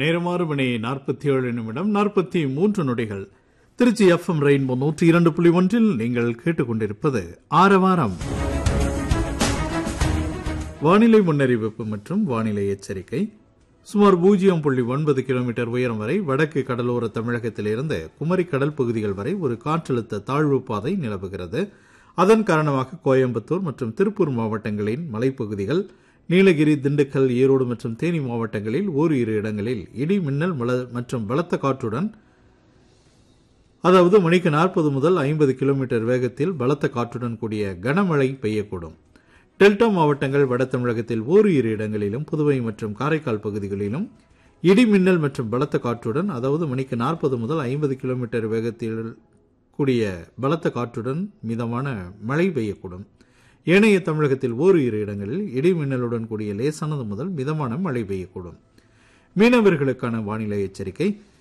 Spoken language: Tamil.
நேரம் ஆறு மணி நாற்பத்தி ஏழு நிமிடம் நாற்பத்தி மூன்று நொடிகள் திருச்சி எஃப்எம் ரெயின்போ நூற்றி இரண்டு புள்ளி ஒன்றில் நீங்கள் கேட்டுக்கொண்டிருப்பது ஆரவாரம் வானிலை முன்னறிவிப்பு மற்றும் வானிலை எச்சரிக்கை சுமார் பூஜ்ஜியம் புள்ளி ஒன்பது கிலோமீட்டர் உயரம் வரை வடக்கு கடலோர தமிழகத்திலிருந்து குமரி கடல் பகுதிகள் வரை ஒரு காற்றழுத்த தாழ்வு பாதை நிலவுகிறது அதன் காரணமாக கோயம்புத்தூர் மற்றும் திருப்பூர் மாவட்டங்களின் மலைப்பகுதிகள் நீலகிரி திண்டுக்கல் ஈரோடு மற்றும் தேனி மாவட்டங்களில் ஓரிரு இடங்களில் இடி மின்னல் மல- மற்றும் பலத்த காற்றுடன் அதாவது மணிக்கு நாற்பது முதல் ஐம்பது கிலோமீட்டர் வேகத்தில் பலத்த காற்றுடன் கூடிய கனமழை பெய்யக்கூடும் டெல்டா மாவட்டங்கள் வட தமிழகத்தில் ஓரிரு இடங்களிலும் புதுவை மற்றும் காரைக்கால் பகுதிகளிலும் இடி மின்னல் மற்றும் பலத்த காற்றுடன் அதாவது மணிக்கு நாற்பது முதல் ஐம்பது கிலோமீட்டர் வேகத்தில் கூடிய பலத்த காற்றுடன் மிதமான மழை பெய்யக்கூடும் ஏனைய தமிழகத்தில் ஓரிரு இடங்களில் இடி மின்னலுடன் கூடிய லேசானது முதல் மிதமான மழை பெய்யக்கூடும் மீனவர்களுக்கான வானிலை எச்சரிக்கை